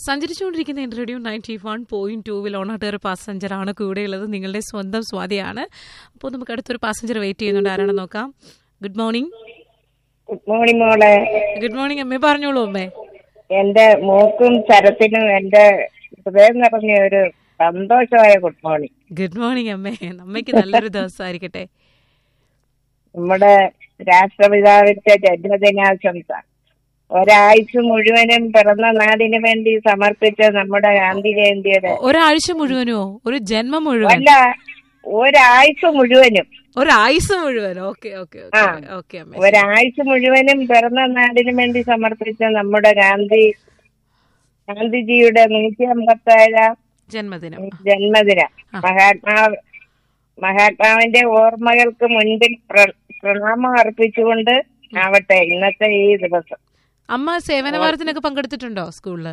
സഞ്ചരിച്ചുകൊണ്ടിരിക്കുന്ന എൻ്റെ radio ninety one point ടൂവിൽ ഓണാട്ടേറെ പാസഞ്ചറാണ് കൂടെയുള്ളത് നിങ്ങളുടെ സ്വന്തം സ്വാതിയാണ് അപ്പോൾ നമുക്ക് അടുത്തൊരു പാസഞ്ചർ വെയിറ്റ് ചെയ്യുന്നുണ്ട് ആരാണെന്ന് നോക്കാം ഗുഡ് മോർണിംഗ് ഗുഡ് മോർണിംഗ് മോളെ ഗുഡ് മോർണിംഗ് അമ്മേ പറഞ്ഞോളൂ അമ്മേ എന്റെ മൂക്കും ചരത്തിനും എന്റെ ഹൃദയം നിറഞ്ഞ ഒരു സന്തോഷമായ ഗുഡ് മോർണിംഗ് ഗുഡ് മോർണിംഗ് അമ്മേ അമ്മയ്ക്ക് നല്ലൊരു ദിവസമായിരിക്കട്ടെ നമ്മുടെ രാഷ്ട്രപിതാവിന്റെ ജന്മദിനാശംസ ഒരാഴ്ച മുഴുവനും പിറന്ന നാടിന് വേണ്ടി സമർപ്പിച്ച നമ്മുടെ ഗാന്ധി ജയന്തിയുടെ ഒരാഴ്ച മുഴുവനോ ഒരു ജന്മം മുഴുവൻ അല്ല ഒരാഴ്ച മുഴുവനും ഒരായുസ് മുഴുവൻ ഓക്കെ ഓക്കെ ആ. ഓക്കെ അമ്മേ ഒരാഴ്ച മുഴുവനും പിറന്ന നാടിന് വേണ്ടി സമർപ്പിച്ച നമ്മുടെ ഗാന്ധി ഗാന്ധിജിയുടെ നൂറ്റി അമ്പത്തേഴാം ജന്മദിനം ജന്മദിനം മഹാത്മാ മഹാത്മാവിന്റെ ഓർമ്മകൾക്ക് മുൻപിൽ പ്ര- പ്രണാമം അർപ്പിച്ചുകൊണ്ട് ആവട്ടെ ഇന്നത്തെ ഈ ദിവസം അമ്മ സേവന വാരത്തിനൊക്കെ പങ്കെടുത്തിട്ടുണ്ടോ സ്കൂളില്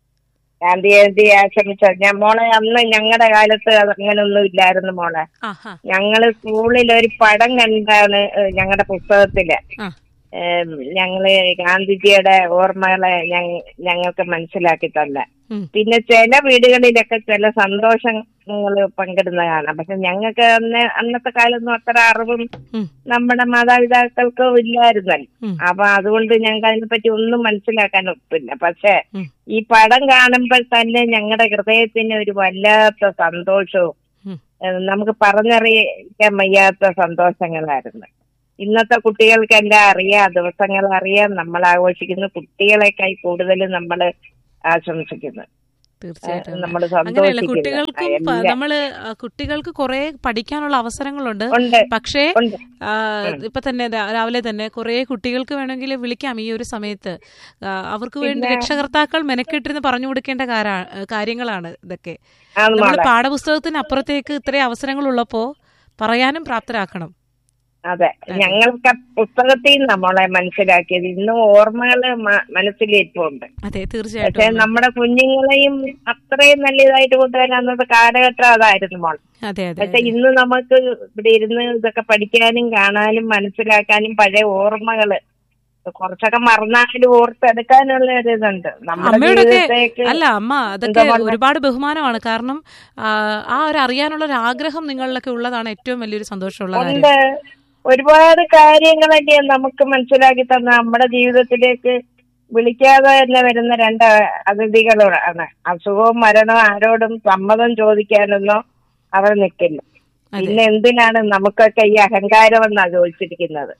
ഗാന്ധി ജയന്തി ആശംസ ഞാൻ മോളെ അന്ന് ഞങ്ങളുടെ കാലത്ത് അത് അങ്ങനൊന്നും ഇല്ലായിരുന്നു മോളെ ആഹാ ഞങ്ങള് സ്കൂളിൽ ഒരു പടം കണ്ടാണ് ഞങ്ങളുടെ പുസ്തകത്തില് ആ ഏം, ഞങ്ങള് ഗാന്ധിജിയുടെ ഓർമ്മകളെ ഞങ്ങ- ഞങ്ങൾക്ക് മനസ്സിലാക്കി തന്നെ ഉം. പിന്നെ ചില വീടുകളിലൊക്കെ ചില സന്തോഷങ്ങൾ പങ്കിടുന്ന കാണാം പക്ഷെ ഞങ്ങൾക്ക് അന്ന് അന്നത്തെ കാലത്തൊന്നും അത്ര അറിവും ഉം. നമ്മുടെ മാതാപിതാക്കൾക്കോ ഇല്ലായിരുന്നല്ലോ ഉം. അപ്പൊ അതുകൊണ്ട് ഞങ്ങൾക്ക് അതിനെപ്പറ്റി ഒന്നും മനസ്സിലാക്കാൻ ഒപ്പില്ല പക്ഷെ ഉം. ഈ പടം കാണുമ്പോൾ തന്നെ ഞങ്ങളുടെ ഹൃദയത്തിന് ഒരു വല്ലാത്ത സന്തോഷവും ഉം. ഏഹ് നമുക്ക് പറഞ്ഞറിയിക്കാൻ വയ്യാത്ത സന്തോഷങ്ങളായിരുന്നു ഇന്നത്തെ കുട്ടികൾക്കെല്ലാം അറിയാം ദിവസങ്ങൾ അറിയാം നമ്മൾ ആഘോഷിക്കുന്നു കുട്ടികളെക്കായി കൂടുതൽ നമ്മൾ ആശംസിക്കുന്നു തീർച്ചയായിട്ടും നമ്മൾ അങ്ങനെയല്ല സന്തോഷിക്കുന്നു കുട്ടികൾക്കും പ- എല്ലാം നമ്മള് ആ, കുട്ടികൾക്ക് കുറെ പഠിക്കാനുള്ള അവസരങ്ങളുണ്ട് ഉണ്ട് പക്ഷേ ഉണ്ട് ആ, ഇപ്പൊ തന്നെ രാ- രാവിലെ തന്നെ കുറെ കുട്ടികൾക്ക് വേണമെങ്കിൽ വിളിക്കാം ഈ ഒരു സമയത്ത് ആ, അവർക്ക് വേണ്ടി രക്ഷകർത്താക്കൾ മെനക്കെട്ടിരുന്ന് പറഞ്ഞു കൊടുക്കേണ്ട കാരാ- കാര്യങ്ങളാണ് ഇതൊക്കെ ആണ് നമ്മൾ മോളെ പാഠപുസ്തകത്തിന് അപ്പുറത്തേക്ക് ഇത്രയും അവസരങ്ങൾ ഉള്ളപ്പോ പറയാനും പ്രാപ്തരാക്കണം അതെ ഞങ്ങൾക്ക് ആ പുസ്തകത്തിൽ നിന്ന് നമ്മളെ മനസ്സിലാക്കിയത് ഇന്നും ഓർമ്മകള് മ- മനസ്സിലിരിപ്പുണ്ട് അതെ പക്ഷെ തീർച്ചയായിട്ടും നമ്മുടെ കുഞ്ഞുങ്ങളെയും അത്രയും നല്ലതായിട്ട് കൊണ്ടുവരാൻ അന്നത്തെ കാലഘട്ടം അതായിരുന്നു മോൾ അതെ അതെ പക്ഷെ ഇന്ന് നമുക്ക് ഇവിടെ ഇരുന്ന് ഇതൊക്കെ പഠിക്കാനും കാണാനും മനസ്സിലാക്കാനും പഴയ ഓർമ്മകള് കുറച്ചൊക്കെ മറന്നാലും ഓർത്തെടുക്കാനുള്ള ഒരു ഇതുണ്ട് നമ്മുടെ അമ്മയോടൊക്കെ ജീവിതത്തേക്ക് അല്ല അമ്മ അതൊക്കെ ഒരുപാട് ബഹുമാനമാണ് കാരണം ആ, ആ ഒരു അറിയാനുള്ള ഒരു ആഗ്രഹം നിങ്ങളിലൊക്കെ ഉള്ളതാണ് ഏറ്റവും വലിയൊരു സന്തോഷമുള്ള കാര്യം ഉണ്ട് ഒരുപാട് കാര്യങ്ങളൊക്കെ നമുക്ക് മനസ്സിലാക്കി തന്ന നമ്മുടെ ജീവിതത്തിലേക്ക് വിളിക്കാതെ തന്നെ വരുന്ന രണ്ട് അതിഥികളാണ് അസുഖവും മരണവും ആരോടും സമ്മതം ചോദിക്കാനൊന്നോ അവർ നിൽക്കില്ല പിന്നെ എന്തിനാണ് നമുക്കൊക്കെ ഈ അഹങ്കാരം എന്നാ ചോദിച്ചിരിക്കുന്നത്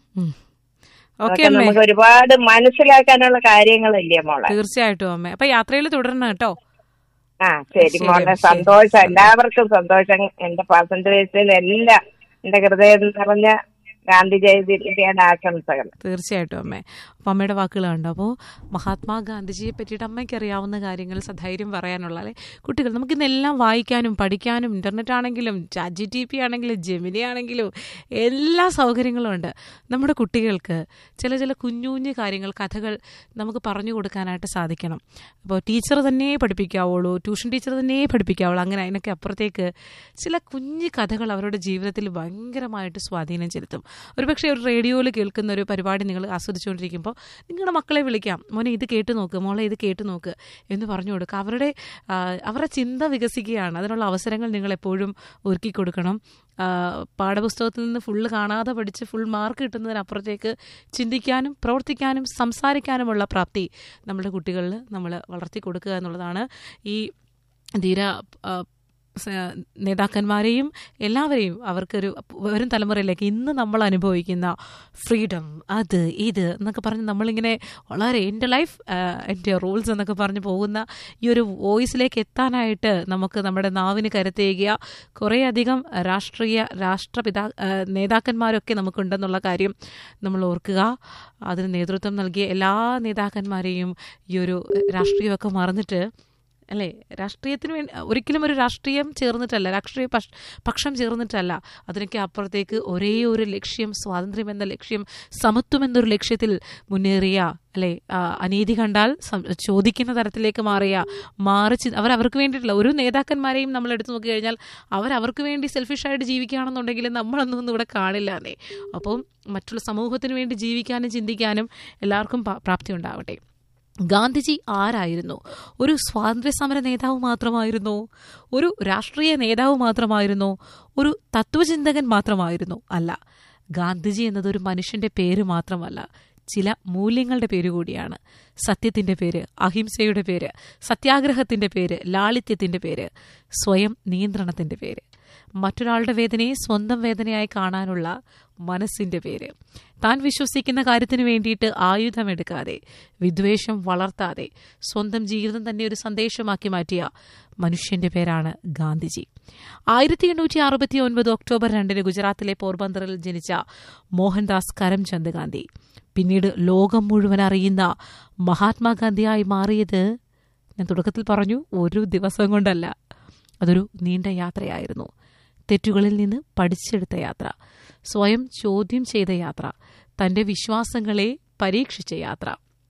ഓക്കെ അതൊക്കെ അമ്മേ നമുക്ക് ഒരുപാട് മനസ്സിലാക്കാനുള്ള കാര്യങ്ങളില്ലേ മോളെ തീർച്ചയായിട്ടും അമ്മ അപ്പൊ യാത്രയിൽ തുടരണം കേട്ടോ ആ ശരി ശരി, മോളെ ശരി, സന്തോഷം എല്ലാവർക്കും സന്തോഷം എന്റെ പാസഞ്ചേഴ്സിന് എല്ലാം എന്റെ ഹൃദയം നിറഞ്ഞ ഗാന്ധി ജയന്തിയുടെ ആശംസകൾ തീർച്ചയായിട്ടും അമ്മേ അപ്പം അമ്മയുടെ വാക്കുകളുണ്ട് അപ്പോൾ മഹാത്മാഗാന്ധിജിയെ പറ്റിയിട്ട് അമ്മയ്ക്ക് അറിയാവുന്ന കാര്യങ്ങൾ സധൈര്യം പറയാനുള്ള അല്ലെ കുട്ടികൾ നമുക്കിന്നെല്ലാം വായിക്കാനും പഠിക്കാനും ഇൻ്റർനെറ്റ് ആണെങ്കിലും ചാറ്റ് ജി ടി പി ആണെങ്കിലും ജെമിനി ആണെങ്കിലും എല്ലാ സൗകര്യങ്ങളും ഉണ്ട് നമ്മുടെ കുട്ടികൾക്ക് ചില ചില കുഞ്ഞു കുഞ്ഞു കാര്യങ്ങൾ കഥകൾ നമുക്ക് പറഞ്ഞു കൊടുക്കാനായിട്ട് സാധിക്കണം അപ്പോൾ ടീച്ചർ തന്നെ പഠിപ്പിക്കാവുള്ളൂ ട്യൂഷൻ ടീച്ചർ തന്നെ പഠിപ്പിക്കാവുള്ളൂ അങ്ങനെ അതിനൊക്കെ അപ്പുറത്തേക്ക് ചില കുഞ്ഞു കഥകൾ അവരുടെ ജീവിതത്തിൽ ഭയങ്കരമായിട്ട് സ്വാധീനം ചെലുത്തും ഒരുപക്ഷെ ഒരു റേഡിയോയിൽ കേൾക്കുന്ന ഒരു പരിപാടി നിങ്ങൾ ആസ്വദിച്ചുകൊണ്ടിരിക്കുമ്പോൾ നിങ്ങളുടെ മക്കളെ വിളിക്കാം മോനെ ഇത് കേട്ട് നോക്ക് മോളെ ഇത് കേട്ട് നോക്ക് എന്ന് പറഞ്ഞു കൊടുക്കുക അവരുടെ ആ, അവരുടെ ചിന്ത വികസിക്കുകയാണ് അതിനുള്ള അവസരങ്ങൾ നിങ്ങൾ എപ്പോഴും ഒരുക്കി കൊടുക്കണം ആ, പാഠപുസ്തകത്തിൽ നിന്ന് ഫുള്ള് കാണാതെ പഠിച്ച് ഫുൾ മാർക്ക് കിട്ടുന്നതിനപ്പുറത്തേക്ക് ചിന്തിക്കാനും പ്രവർത്തിക്കാനും സംസാരിക്കാനുമുള്ള പ്രാപ്തി നമ്മുടെ കുട്ടികളിൽ നമ്മൾ വളർത്തി കൊടുക്കുക എന്നുള്ളതാണ് ഈ ധീര ആ, സ- നേതാക്കന്മാരെയും എല്ലാവരെയും അവർക്കൊരു വരും തലമുറയിലേക്ക് ഇന്ന് നമ്മൾ അനുഭവിക്കുന്ന ഫ്രീഡം അത് ഇത് എന്നൊക്കെ പറഞ്ഞ് നമ്മളിങ്ങനെ വളരെ എൻ്റെ ലൈഫ് എൻ്റെ റൂൾസ് എന്നൊക്കെ പറഞ്ഞ് പോകുന്ന ഈ ഒരു വോയിസിലേക്ക് എത്താനായിട്ട് നമുക്ക് നമ്മുടെ നാവിന് കരുത്തേകിയ കുറേയധികം രാഷ്ട്രീയ രാഷ്ട്രപിതാ ആ, നേതാക്കന്മാരൊക്കെ നമുക്കുണ്ടെന്നുള്ള കാര്യം നമ്മൾ ഓർക്കുക അതിന് നേതൃത്വം നൽകിയ എല്ലാ നേതാക്കന്മാരെയും ഈ ഒരു രാഷ്ട്രീയമൊക്കെ മറന്നിട്ട് അല്ലേ രാഷ്ട്രീയത്തിന് വേണ്ടി ഒരിക്കലും ഒരു രാഷ്ട്രീയം ചേർന്നിട്ടല്ല രാഷ്ട്രീയ പക്ഷ- പക്ഷം ചേർന്നിട്ടല്ല അതിനൊക്കെ അപ്പുറത്തേക്ക് ഒരേ ഒരു ലക്ഷ്യം സ്വാതന്ത്ര്യം എന്ന ലക്ഷ്യം സമത്വം എന്നൊരു ലക്ഷ്യത്തിൽ മുന്നേറിയ അല്ലേ ആ, അനീതി കണ്ടാൽ സം- ചോദിക്കുന്ന തരത്തിലേക്ക് മാറിയ മാറി ചി- അവർ അവർക്ക് വേണ്ടിയിട്ടുള്ള ഒരു നേതാക്കന്മാരെയും നമ്മൾ എടുത്തു നോക്കി കഴിഞ്ഞാൽ അവർ അവർക്ക് വേണ്ടി സെൽഫിഷായിട്ട് ജീവിക്കുകയാണെന്നുണ്ടെങ്കിൽ നമ്മളൊന്നും ഒന്നും ഇവിടെ കാണില്ല അല്ലേ അപ്പം മറ്റുള്ള സമൂഹത്തിന് വേണ്ടി ജീവിക്കാനും ചിന്തിക്കാനും എല്ലാവർക്കും പ- പ്രാപ്തി ഉണ്ടാവട്ടെ ഗാന്ധിജി ആരായിരുന്നു ഒരു സ്വാതന്ത്ര്യ സമര നേതാവ് മാത്രമായിരുന്നോ ഒരു രാഷ്ട്രീയ നേതാവ് മാത്രമായിരുന്നോ ഒരു തത്വചിന്തകൻ മാത്രമായിരുന്നോ അല്ല ഗാന്ധിജി എന്നത് ഒരു മനുഷ്യന്റെ പേര് മാത്രമല്ല ചില മൂല്യങ്ങളുടെ പേര് കൂടിയാണ് സത്യത്തിന്റെ പേര് അഹിംസയുടെ പേര് സത്യാഗ്രഹത്തിന്റെ പേര് ലാളിത്യത്തിന്റെ പേര് സ്വയം നിയന്ത്രണത്തിന്റെ പേര് മറ്റൊരാളുടെ വേദനയെ സ്വന്തം വേദനയായി കാണാനുള്ള മനസ്സിന്റെ പേര് താൻ വിശ്വസിക്കുന്ന കാര്യത്തിന് വേണ്ടിയിട്ട് ആയുധമെടുക്കാതെ വിദ്വേഷം വളർത്താതെ സ്വന്തം ജീവിതം തന്നെ ഒരു സന്ദേശമാക്കി മാറ്റിയ മനുഷ്യന്റെ പേരാണ് ഗാന്ധിജി ആയിരത്തി എണ്ണൂറ്റി അറുപത്തി ഒൻപത് ഒക്ടോബർ രണ്ടിന് ഗുജറാത്തിലെ പോർബന്തറിൽ ജനിച്ച മോഹൻദാസ് കരംചന്ദ് ഗാന്ധി പിന്നീട് ലോകം മുഴുവൻ അറിയുന്ന മഹാത്മാഗാന്ധിയായി മാറിയത് ഞാൻ തുടക്കത്തിൽ പറഞ്ഞു ഒരു ദിവസം കൊണ്ടല്ല അതൊരു നീണ്ട യാത്രയായിരുന്നു തെറ്റുകളിൽ നിന്ന് പഠിച്ചെടുത്ത യാത്ര സ്വയം ചോദ്യം ചെയ്ത യാത്ര തന്റെ വിശ്വാസങ്ങളെ പരീക്ഷിച്ച യാത്ര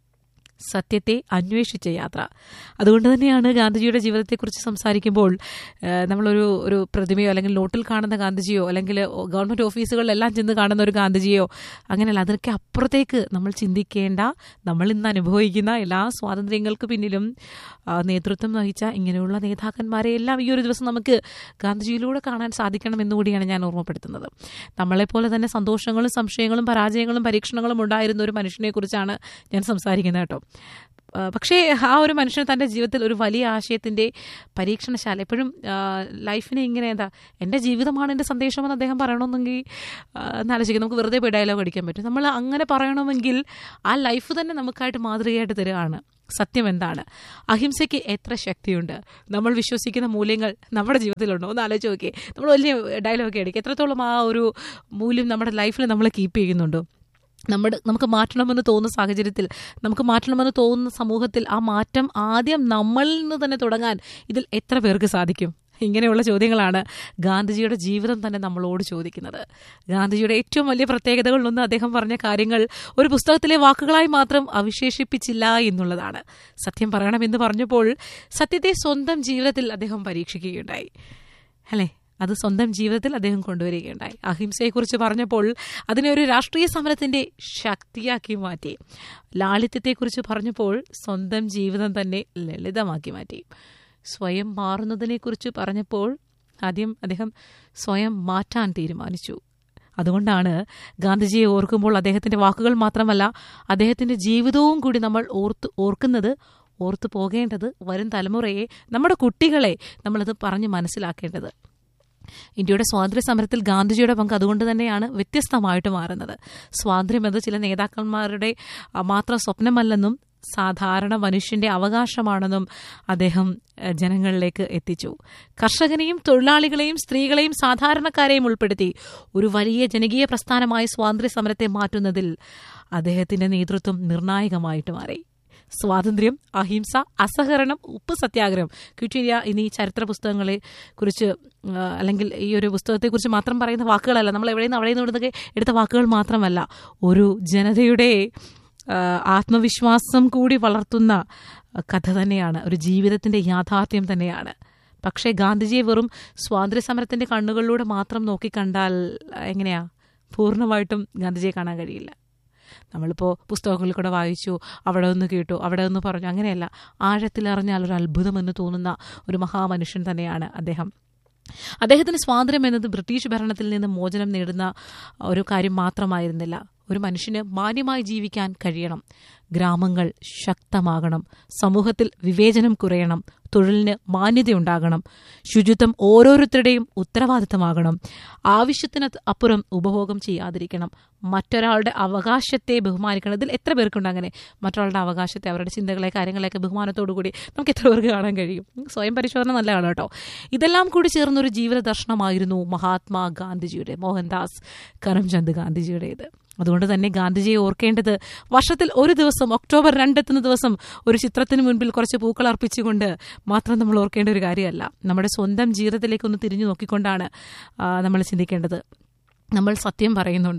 സത്യത്തെ അന്വേഷിച്ച യാത്ര അതുകൊണ്ട് തന്നെയാണ് ഗാന്ധിജിയുടെ ജീവിതത്തെക്കുറിച്ച് സംസാരിക്കുമ്പോൾ ഏഹ്, നമ്മളൊരു ഒരു പ്രതിമയോ അല്ലെങ്കിൽ നോട്ടിൽ കാണുന്ന ഗാന്ധിജിയോ അല്ലെങ്കിൽ ഗവൺമെന്റ് ഓഫീസുകളിലെല്ലാം ചെന്ന് കാണുന്ന ഒരു ഗാന്ധിജിയോ അങ്ങനെയല്ല അതിനൊക്കെ അപ്പുറത്തേക്ക് നമ്മൾ ചിന്തിക്കേണ്ട നമ്മൾ ഇന്ന് അനുഭവിക്കുന്ന എല്ലാ സ്വാതന്ത്ര്യങ്ങൾക്ക് പിന്നിലും ആ, നേതൃത്വം വഹിച്ച ഇങ്ങനെയുള്ള നേതാക്കന്മാരെ എല്ലാം ഈ ഒരു ദിവസം നമുക്ക് ഗാന്ധിജിയിലൂടെ കാണാൻ സാധിക്കണം എന്നുകൂടിയാണ് ഞാൻ ഓർമ്മപ്പെടുത്തുന്നത് നമ്മളെപ്പോലെ തന്നെ സന്തോഷങ്ങളും സംശയങ്ങളും പരാജയങ്ങളും പരീക്ഷണങ്ങളും ഉണ്ടായിരുന്ന ഒരു മനുഷ്യനെക്കുറിച്ചാണ് ഞാൻ സംസാരിക്കുന്നത് കേട്ടോ ആ, പക്ഷേ ആ ഒരു മനുഷ്യൻ തൻ്റെ ജീവിതത്തിൽ ഒരു വലിയ ആശയത്തിൻ്റെ പരീക്ഷണശാല എപ്പോഴും ആ, ലൈഫിനെ ഇങ്ങനെ എന്താ എൻ്റെ ജീവിതമാണ് എൻ്റെ സന്ദേശമെന്ന് അദ്ദേഹം പറയണമെന്നെങ്കിൽ എന്നാലോചിക്കും നമുക്ക് വെറുതെ പോയി ഡയലോഗ് അടിക്കാൻ പറ്റും നമ്മൾ അങ്ങനെ പറയണമെങ്കിൽ ആ ലൈഫ് തന്നെ നമുക്കായിട്ട് മാതൃകയായിട്ട് തരികയാണ് സത്യം എന്താണ് അഹിംസയ്ക്ക് എത്ര ശക്തിയുണ്ട് നമ്മൾ വിശ്വസിക്കുന്ന മൂല്യങ്ങൾ നമ്മുടെ ജീവിതത്തിലുണ്ടോ ഒന്ന് ആലോചിച്ച് നോക്കിയേ നമ്മൾ വലിയ ഡയലോഗ് അടിക്കും എത്രത്തോളം ആ ഒരു മൂല്യം നമ്മുടെ ലൈഫിൽ നമ്മൾ കീപ്പ് ചെയ്യുന്നുണ്ടോ നമ്മുടെ നമുക്ക് മാറ്റണമെന്ന് തോന്നുന്ന സാഹചര്യത്തിൽ നമുക്ക് മാറ്റണമെന്ന് തോന്നുന്ന സമൂഹത്തിൽ ആ മാറ്റം ആദ്യം നമ്മളിൽ നിന്ന് തന്നെ തുടങ്ങാൻ ഇതിൽ എത്ര പേർക്ക് സാധിക്കും ഇങ്ങനെയുള്ള ചോദ്യങ്ങളാണ് ഗാന്ധിജിയുടെ ജീവിതം തന്നെ നമ്മളോട് ചോദിക്കുന്നത് ഗാന്ധിജിയുടെ ഏറ്റവും വലിയ പ്രത്യേകതകളിലൊന്ന് അദ്ദേഹം പറഞ്ഞ കാര്യങ്ങൾ ഒരു പുസ്തകത്തിലെ വാക്കുകളായി മാത്രം അവശേഷിപ്പിച്ചില്ല എന്നുള്ളതാണ് സത്യം പറയണമെന്ന് പറഞ്ഞപ്പോൾ സത്യത്തെ സ്വന്തം ജീവിതത്തിൽ അദ്ദേഹം പരീക്ഷിക്കുകയുണ്ടായി അല്ലേ അത് സ്വന്തം ജീവിതത്തിൽ അദ്ദേഹം കൊണ്ടുവരികയുണ്ടായി അഹിംസയെക്കുറിച്ച് പറഞ്ഞപ്പോൾ അതിനെ ഒരു രാഷ്ട്രീയ സമരത്തിന്റെ ശക്തിയാക്കി മാറ്റി ലാളിത്യത്തെക്കുറിച്ച് പറഞ്ഞപ്പോൾ സ്വന്തം ജീവിതം തന്നെ ലളിതമാക്കി മാറ്റി സ്വയം മാറുന്നതിനെക്കുറിച്ച് പറഞ്ഞപ്പോൾ ആദ്യം അദ്ദേഹം സ്വയം മാറ്റാൻ തീരുമാനിച്ചു അതുകൊണ്ടാണ് ഗാന്ധിജിയെ ഓർക്കുമ്പോൾ അദ്ദേഹത്തിന്റെ വാക്കുകൾ മാത്രമല്ല അദ്ദേഹത്തിന്റെ ജീവിതവും കൂടി നമ്മൾ ഓർത്ത് ഓർക്കുന്നത് ഓർത്തു പോകേണ്ടത് വരും തലമുറയെ നമ്മുടെ കുട്ടികളെ നമ്മളത് പറഞ്ഞ് മനസ്സിലാക്കേണ്ടത് ഇന്ത്യയുടെ സ്വാതന്ത്ര്യ സമരത്തിൽ ഗാന്ധിജിയുടെ പങ്ക് അതുകൊണ്ട് തന്നെയാണ് വ്യത്യസ്തമായിട്ട് മാറുന്നത് സ്വാതന്ത്ര്യം എന്നത് ചില നേതാക്കന്മാരുടെ ആ, മാത്രം സ്വപ്നമല്ലെന്നും സാധാരണ മനുഷ്യന്റെ അവകാശമാണെന്നും അദ്ദേഹം ഏഹ്, ജനങ്ങളിലേക്ക് എത്തിച്ചു കർഷകനെയും തൊഴിലാളികളെയും സ്ത്രീകളെയും സാധാരണക്കാരെയും ഉൾപ്പെടുത്തി ഒരു വലിയ ജനകീയ പ്രസ്ഥാനമായ സ്വാതന്ത്ര്യ സമരത്തെ മാറ്റുന്നതിൽ അദ്ദേഹത്തിന്റെ നേതൃത്വം നിർണായകമായിട്ട് മാറി സ്വാതന്ത്ര്യം അഹിംസ അസഹകരണം ഉപ്പ് സത്യാഗ്രഹം ക്വിറ്റ് ഇന്ത്യ എന്നീ ചരിത്ര പുസ്തകങ്ങളെ കുറിച്ച് ആ, അല്ലെങ്കിൽ ഈ ഒരു പുസ്തകത്തെക്കുറിച്ച് മാത്രം പറയുന്ന വാക്കുകളല്ല നമ്മൾ എവിടെ നിന്ന് അവിടെ നിന്ന് ഇവിടുന്നൊക്കെ എടുത്ത വാക്കുകൾ മാത്രമല്ല ഒരു ജനതയുടെ ആ, ആത്മവിശ്വാസം കൂടി വളർത്തുന്ന കഥ തന്നെയാണ് ഒരു ജീവിതത്തിന്റെ യാഥാർത്ഥ്യം തന്നെയാണ് പക്ഷേ ഗാന്ധിജിയെ വെറും സ്വാതന്ത്ര്യ സമരത്തിന്റെ കണ്ണുകളിലൂടെ മാത്രം നോക്കിക്കണ്ടാൽ എങ്ങനെയാ പൂർണ്ണമായിട്ടും ഗാന്ധിജിയെ കാണാൻ കഴിയില്ല നമ്മളിപ്പോൾ പുസ്തകങ്ങളിൽ കൂടെ വായിച്ചു അവിടെ ഒന്ന് കേട്ടു അവിടെ ഒന്ന് പറഞ്ഞു അങ്ങനെയല്ല ആഴത്തിലറിഞ്ഞാൽ ഒരു അത്ഭുതമെന്ന് തോന്നുന്ന ഒരു മഹാമനുഷ്യൻ തന്നെയാണ് അദ്ദേഹം അദ്ദേഹത്തിന് സ്വാതന്ത്ര്യം എന്നത് ബ്രിട്ടീഷ് ഭരണത്തിൽ നിന്ന് മോചനം നേടുന്ന ഒരു കാര്യം മാത്രമായിരുന്നില്ല ഒരു മനുഷ്യന് മാന്യമായി ജീവിക്കാൻ കഴിയണം ഗ്രാമങ്ങൾ ശക്തമാകണം സമൂഹത്തിൽ വിവേചനം കുറയണം തൊഴിലിന് മാന്യതയുണ്ടാകണം ശുചിത്വം ഓരോരുത്തരുടെയും ഉത്തരവാദിത്തമാകണം ആവശ്യത്തിന് അപ്പുറം ഉപഭോഗം ചെയ്യാതിരിക്കണം മറ്റൊരാളുടെ അവകാശത്തെ ബഹുമാനിക്കണം ഇതിൽ എത്ര പേർക്കുണ്ട് അങ്ങനെ മറ്റൊരാളുടെ അവകാശത്തെ അവരുടെ ചിന്തകളെ കാര്യങ്ങളെയൊക്കെ ബഹുമാനത്തോടു കൂടി നമുക്ക് എത്ര പേർക്ക് കാണാൻ കഴിയും ഉം, സ്വയം പരിശോധന നല്ലതാണ് കേട്ടോ ഇതെല്ലാം കൂടി ചേർന്നൊരു ജീവിത ദർശനമായിരുന്നു മഹാത്മാ ഗാന്ധിജിയുടെ മോഹൻദാസ് കരംചന്ദ് ഗാന്ധിജിയുടേത് അതുകൊണ്ട് തന്നെ ഗാന്ധിജിയെ ഓർക്കേണ്ടത് വർഷത്തിൽ ഒരു ദിവസം ഒക്ടോബർ രണ്ടെത്തുന്ന ദിവസം ഒരു ചിത്രത്തിന് മുൻപിൽ കുറച്ച് പൂക്കൾ അർപ്പിച്ചുകൊണ്ട് മാത്രം നമ്മൾ ഓർക്കേണ്ട ഒരു കാര്യമല്ല നമ്മുടെ സ്വന്തം ജീവിതത്തിലേക്ക് ഒന്ന് തിരിഞ്ഞു നോക്കിക്കൊണ്ടാണ് ആ, നമ്മൾ ചിന്തിക്കേണ്ടത് നമ്മൾ സത്യം പറയുന്നുണ്ടോ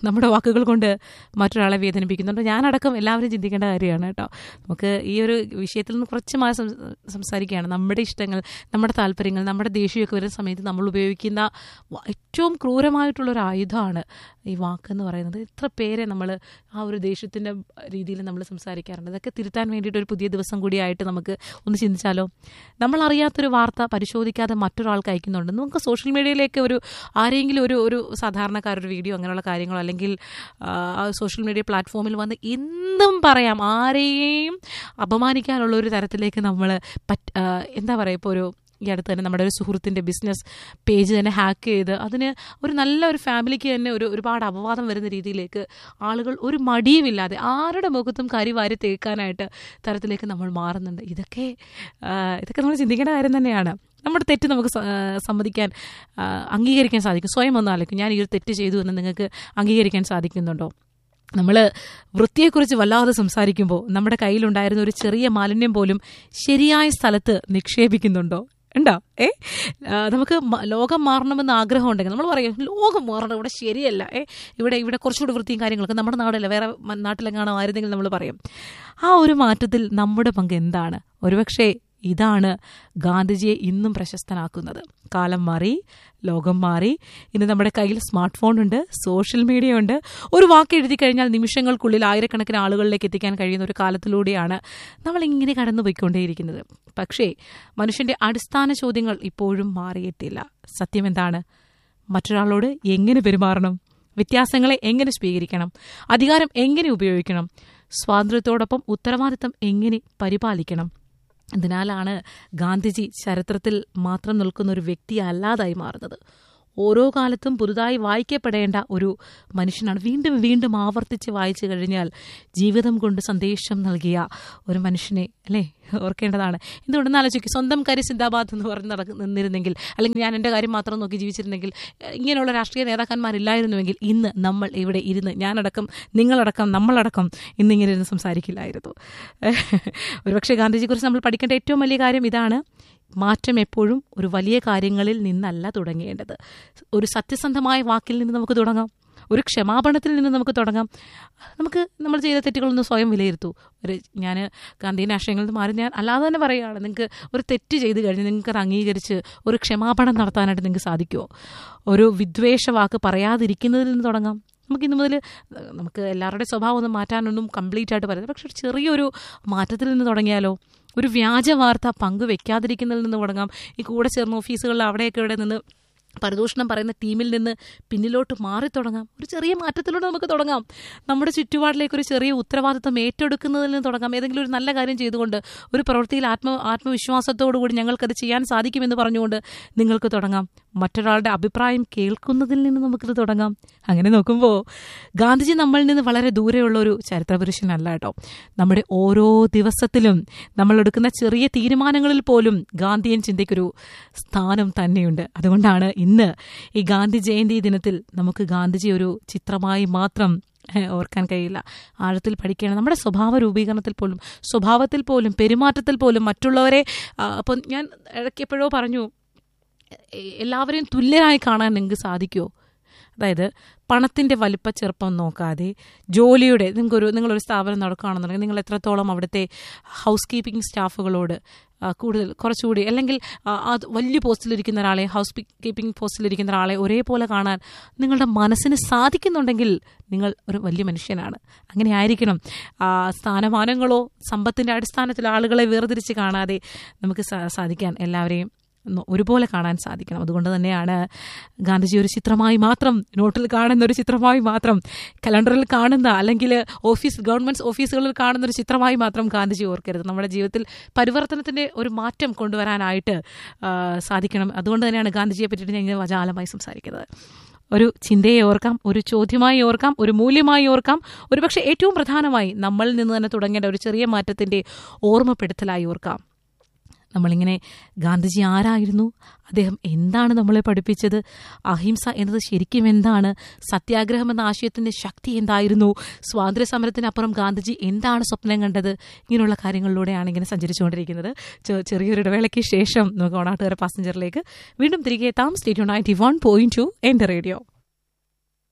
നമ്മുടെ വാക്കുകൾ കൊണ്ട് മറ്റൊരാളെ വേദനിപ്പിക്കുന്നുണ്ട് ഞാനടക്കം എല്ലാവരും ചിന്തിക്കേണ്ട കാര്യമാണ് കേട്ടോ നമുക്ക് ഈ ഒരു വിഷയത്തിൽ നിന്ന് കുറച്ച് മാറി സം- സംസാരിക്കുകയാണ് നമ്മുടെ ഇഷ്ടങ്ങൾ നമ്മുടെ താല്പര്യങ്ങൾ നമ്മുടെ ദേഷ്യമൊക്കെ വരുന്ന സമയത്ത് നമ്മൾ ഉപയോഗിക്കുന്ന വ- ഏറ്റവും ക്രൂരമായിട്ടുള്ള ഒരു ആയുധമാണ് ഈ വാക്കെന്ന് പറയുന്നത് എത്ര പേരെ നമ്മൾ ആ ഒരു ദേഷ്യത്തിൻ്റെ രീതിയിൽ നമ്മൾ സംസാരിക്കാറുണ്ട് ഇതൊക്കെ തിരുത്താൻ വേണ്ടിയിട്ട് ഒരു പുതിയ ദിവസം കൂടിയായിട്ട് നമുക്ക് ഒന്ന് ചിന്തിച്ചാലോ നമ്മൾ അറിയാത്തൊരു വാർത്ത പരിശോധിക്കാതെ മറ്റൊരാൾക്ക് അയക്കുന്നുണ്ട് നമുക്ക് സോഷ്യൽ മീഡിയയിലേക്ക് ഒരു ആരെങ്കിലും ഒരു ഒരു സാധാരണക്കാരൊരു വീഡിയോ അങ്ങനെയുള്ള കാര്യങ്ങളോ അല്ലെങ്കിൽ ആ സോഷ്യൽ മീഡിയ പ്ലാറ്റ്ഫോമിൽ വന്ന് എന്തും പറയാം ആരെയും അപമാനിക്കാനുള്ള ഒരു തരത്തിലേക്ക് നമ്മൾ പറ്റ് ആ, എന്താ പറയുക ഇപ്പോൾ ഒരു ഈ അടുത്ത് തന്നെ നമ്മുടെ ഒരു സുഹൃത്തിൻ്റെ ബിസിനസ് പേജ് തന്നെ ഹാക്ക് ചെയ്ത് അതിന് ഒരു നല്ല ഒരു ഫാമിലിക്ക് തന്നെ ഒരു ഒരുപാട് അപവാദം വരുന്ന രീതിയിലേക്ക് ആളുകൾ ഒരു മടിയുമില്ലാതെ ആരുടെ മുഖത്തും കരിവാരി തേക്കാനായിട്ട് തരത്തിലേക്ക് നമ്മൾ മാറുന്നുണ്ട് ഇതൊക്കെ ആ, ഇതൊക്കെ നമ്മൾ ചിന്തിക്കേണ്ട കാര്യം തന്നെയാണ് നമ്മുടെ തെറ്റ് നമുക്ക് സ- ആ, സമ്മതിക്കാൻ ആ, അംഗീകരിക്കാൻ സാധിക്കും സ്വയം ഒന്ന് ആലോചിക്കും ഞാൻ ഈ ഒരു തെറ്റ് ചെയ്തു എന്ന് നിങ്ങൾക്ക് അംഗീകരിക്കാൻ സാധിക്കുന്നുണ്ടോ നമ്മൾ വൃത്തിയെക്കുറിച്ച് വല്ലാതെ സംസാരിക്കുമ്പോൾ നമ്മുടെ കയ്യിലുണ്ടായിരുന്ന ഒരു ചെറിയ മാലിന്യം പോലും ശരിയായ സ്ഥലത്ത് നിക്ഷേപിക്കുന്നുണ്ടോ ഉണ്ടോ ഏ ആ, നമുക്ക് മ- ലോകം മാറണമെന്ന് ആഗ്രഹം ഉണ്ടെങ്കിൽ നമ്മൾ പറയും ലോകം മാറണം ഇവിടെ ശരിയല്ല ഏ ഇവിടെ ഇവിടെ കുറച്ചുകൂടി വൃത്തിയും കാര്യങ്ങളൊക്കെ നമ്മുടെ നാടല്ല വേറെ മ- നാട്ടിലെങ്ങാണോ ആയിരുന്നെങ്കിൽ നമ്മൾ പറയും ആ ഒരു മാറ്റത്തിൽ നമ്മുടെ പങ്ക് എന്താണ് ഒരുപക്ഷെ ഇതാണ് ഗാന്ധിജിയെ ഇന്നും പ്രശസ്തനാക്കുന്നത് കാലം മാറി ലോകം മാറി ഇന്ന് നമ്മുടെ കയ്യിൽ സ്മാർട്ട് ഫോൺ ഉണ്ട് സോഷ്യൽ മീഡിയ ഉണ്ട് ഒരു വാക്ക് എഴുതി കഴിഞ്ഞാൽ നിമിഷങ്ങൾക്കുള്ളിൽ ആയിരക്കണക്കിന് ആളുകളിലേക്ക് എത്തിക്കാൻ കഴിയുന്ന ഒരു കാലത്തിലൂടെയാണ് നമ്മൾ ഇങ്ങനെ കടന്നുപോയിക്കൊണ്ടേയിരിക്കുന്നത് പക്ഷേ മനുഷ്യന്റെ അടിസ്ഥാന ചോദ്യങ്ങൾ ഇപ്പോഴും മാറിയിട്ടില്ല സത്യം എന്താണ് മറ്റൊരാളോട് എങ്ങനെ പെരുമാറണം വ്യത്യാസങ്ങളെ എങ്ങനെ സ്വീകരിക്കണം അധികാരം എങ്ങനെ ഉപയോഗിക്കണം സ്വാതന്ത്ര്യത്തോടൊപ്പം ഉത്തരവാദിത്തം എങ്ങനെ പരിപാലിക്കണം ഇതിനാലാണ് ഗാന്ധിജി ചരിത്രത്തിൽ മാത്രം നിൽക്കുന്ന ഒരു വ്യക്തി അല്ലാതായി മാറുന്നത് ഓരോ കാലത്തും പുതുതായി വായിക്കപ്പെടേണ്ട ഒരു മനുഷ്യനാണ് വീണ്ടും വീണ്ടും ആവർത്തിച്ച് വായിച്ചു കഴിഞ്ഞാൽ ജീവിതം കൊണ്ട് സന്ദേശം നൽകിയ ഒരു മനുഷ്യനെ അല്ലേ ഓർക്കേണ്ടതാണ് എന്തുകൊണ്ടെന്ന് ആലോചിക്കും സ്വന്തം കാര്യം സിന്ദാബാദ് എന്ന് പറഞ്ഞ് നടക്ക് നിന്നിരുന്നെങ്കിൽ അല്ലെങ്കിൽ ഞാൻ എൻ്റെ കാര്യം മാത്രം നോക്കി ജീവിച്ചിരുന്നെങ്കിൽ എഹ്, ഇങ്ങനെയുള്ള രാഷ്ട്രീയ നേതാക്കന്മാരില്ലായിരുന്നുവെങ്കിൽ ഇന്ന് നമ്മൾ ഇവിടെ ഇരുന്ന് ഞാനടക്കം നിങ്ങളടക്കം നമ്മളടക്കം ഇന്നിങ്ങനെ ഇരുന്ന് സംസാരിക്കില്ലായിരുന്നു ഒരുപക്ഷെ ഗാന്ധിജിയെക്കുറിച്ച് നമ്മൾ പഠിക്കേണ്ട ഏറ്റവും വലിയ കാര്യം ഇതാണ് മാറ്റം എപ്പോഴും ഒരു വലിയ കാര്യങ്ങളിൽ നിന്നല്ല തുടങ്ങേണ്ടത് ഒരു സത്യസന്ധമായ വാക്കിൽ നിന്ന് നമുക്ക് തുടങ്ങാം ഒരു ക്ഷമാപണത്തിൽ നിന്ന് നമുക്ക് തുടങ്ങാം നമുക്ക് നമ്മൾ ചെയ്ത തെറ്റുകളൊന്ന് സ്വയം വിലയിരുത്തൂ ഒരു ഞാൻ ഗാന്ധി ആശയങ്ങളിൽ നിന്ന് മാറി ഞാൻ അല്ലാതെ തന്നെ പറയുകയാണ് നിങ്ങൾക്ക് ഒരു തെറ്റ് ചെയ്ത് കഴിഞ്ഞ് നിങ്ങൾക്ക് അത് അംഗീകരിച്ച് ഒരു ക്ഷമാപണം നടത്താനായിട്ട് നിങ്ങൾക്ക് സാധിക്കുമോ ഒരു വിദ്വേഷ വാക്ക് പറയാതിരിക്കുന്നതിൽ നിന്ന് തുടങ്ങാം നമുക്ക് ഇന്ന് മുതൽ നമുക്ക് എല്ലാവരുടെയും സ്വഭാവം ഒന്നും മാറ്റാനൊന്നും കംപ്ലീറ്റ് ആയിട്ട് പറയുന്നത് പക്ഷെ ഒരു ചെറിയൊരു മാറ്റത്തിൽ നിന്ന് തുടങ്ങിയാലോ ഒരു വ്യാജ വാർത്ത പങ്കുവെക്കാതിരിക്കുന്നതിൽ നിന്ന് തുടങ്ങാം ഈ കൂടെ ചേർന്ന ഓഫീസുകളിൽ അവിടെയൊക്കെ ഇവിടെ നിന്ന് പരദൂഷണം പറയുന്ന ടീമിൽ നിന്ന് പിന്നിലോട്ട് മാറി തുടങ്ങാം ഒരു ചെറിയ മാറ്റത്തിലൂടെ നമുക്ക് തുടങ്ങാം നമ്മുടെ ചുറ്റുപാടിലേക്ക് ഒരു ചെറിയ ഉത്തരവാദിത്വം ഏറ്റെടുക്കുന്നതിൽ നിന്ന് തുടങ്ങാം ഏതെങ്കിലും ഒരു നല്ല കാര്യം ചെയ്തുകൊണ്ട് ഒരു പ്രവൃത്തിയിൽ ആത്മ ആത്മവിശ്വാസത്തോടു കൂടി ഞങ്ങൾക്കത് ചെയ്യാൻ സാധിക്കുമെന്ന് പറഞ്ഞുകൊണ്ട് നിങ്ങൾക്ക് തുടങ്ങാം മറ്റൊരാളുടെ അഭിപ്രായം കേൾക്കുന്നതിൽ നിന്ന് നമുക്കിത് തുടങ്ങാം അങ്ങനെ നോക്കുമ്പോൾ ഗാന്ധിജി നമ്മളിൽ നിന്ന് വളരെ ദൂരെയുള്ള ഒരു ചരിത്രപുരുഷനല്ല കേട്ടോ നമ്മുടെ ഓരോ ദിവസത്തിലും നമ്മൾ എടുക്കുന്ന ചെറിയ തീരുമാനങ്ങളിൽ പോലും ഗാന്ധിയൻ ചിന്തയ്ക്കൊരു സ്ഥാനം തന്നെയുണ്ട് അതുകൊണ്ടാണ് ഇന്ന് ഈ ഗാന്ധി ജയന്തി ദിനത്തിൽ നമുക്ക് ഗാന്ധിജി ഒരു ചിത്രമായി മാത്രം ഏഹ്, ഓർക്കാൻ കഴിയില്ല ആഴത്തിൽ പഠിക്കണം നമ്മുടെ സ്വഭാവ രൂപീകരണത്തിൽ പോലും സ്വഭാവത്തിൽ പോലും പെരുമാറ്റത്തിൽ പോലും മറ്റുള്ളവരെ ആ, അപ്പം ഞാൻ ഇടയ്ക്ക് എപ്പോഴോ പറഞ്ഞു എ- എല്ലാവരെയും തുല്യരായി കാണാൻ നിങ്ങൾക്ക് സാധിക്കുമോ അതായത് പണത്തിൻ്റെ വലിപ്പ ചെറുപ്പം നോക്കാതെ ജോലിയുടെ നിങ്ങൾക്കൊരു നിങ്ങളൊരു സ്ഥാപനം നടക്കുകയാണെന്നുണ്ടെങ്കിൽ നിങ്ങൾ എത്രത്തോളം അവിടുത്തെ ഹൗസ് കീപ്പിംഗ് സ്റ്റാഫുകളോട് ആ, കൂടുതൽ കുറച്ചുകൂടി അല്ലെങ്കിൽ ആ, അത് വലിയ പോസ്റ്റിലിരിക്കുന്ന ഒരാളെ ഹൗസ് കീപ്പിംഗ് പോസ്റ്റിലിരിക്കുന്ന ഒരാളെ ഒരേപോലെ കാണാൻ നിങ്ങളുടെ മനസ്സിന് സാധിക്കുന്നുണ്ടെങ്കിൽ നിങ്ങൾ ഒരു വലിയ മനുഷ്യനാണ് അങ്ങനെ ആയിരിക്കണം ആ, സ്ഥാനമാനങ്ങളോ സമ്പത്തിൻ്റെ അടിസ്ഥാനത്തിൽ ആളുകളെ വേർതിരിച്ച് കാണാതെ നമുക്ക് സാ- സാധിക്കാൻ എല്ലാവരെയും ഒന്ന് ഒരുപോലെ കാണാൻ സാധിക്കണം അതുകൊണ്ട് തന്നെയാണ് ഗാന്ധിജി ഒരു ചിത്രമായി മാത്രം നോട്ടിൽ കാണുന്ന ഒരു ചിത്രമായി മാത്രം കലണ്ടറിൽ കാണുന്ന അല്ലെങ്കിൽ ഓഫീസ് ഗവൺമെന്റ് ഓഫീസുകളിൽ കാണുന്ന ഒരു ചിത്രമായി മാത്രം ഗാന്ധിജി ഓർക്കരുത് നമ്മുടെ ജീവിതത്തിൽ പരിവർത്തനത്തിന്റെ ഒരു മാറ്റം കൊണ്ടുവരാനായിട്ട് ആ, സാധിക്കണം അതുകൊണ്ട് തന്നെയാണ് ഗാന്ധിജിയെ പറ്റിയിട്ട് ഞാൻ ഇങ്ങനെ വജാലമായി സംസാരിക്കുന്നത് ഒരു ചിന്തയെ ഓർക്കാം ഒരു ചോദ്യമായി ഓർക്കാം ഒരു മൂല്യമായി ഓർക്കാം ഒരുപക്ഷെ ഏറ്റവും പ്രധാനമായി നമ്മളിൽ നിന്ന് തന്നെ തുടങ്ങേണ്ട ഒരു ചെറിയ മാറ്റത്തിന്റെ ഓർമ്മപ്പെടുത്തലായി ഓർക്കാം നമ്മളിങ്ങനെ ഗാന്ധിജി ആരായിരുന്നു അദ്ദേഹം എന്താണ് നമ്മളെ പഠിപ്പിച്ചത് അഹിംസ എന്നത് ശരിക്കും എന്താണ് സത്യാഗ്രഹം എന്ന ആശയത്തിന്റെ ശക്തി എന്തായിരുന്നു സ്വാതന്ത്ര്യ സമരത്തിനപ്പുറം ഗാന്ധിജി എന്താണ് സ്വപ്നം കണ്ടത് ഇങ്ങനെയുള്ള കാര്യങ്ങളിലൂടെയാണ് ഇങ്ങനെ സഞ്ചരിച്ചുകൊണ്ടിരിക്കുന്നത് ചെ- ചെറിയൊരു ഇടവേളയ്ക്ക് ശേഷം നമുക്ക് ഓണാട്ടുകാര പാസഞ്ചറിലേക്ക് വീണ്ടും തിരികെ എത്താം state ninety one point two എൻ്റെ റേഡിയോ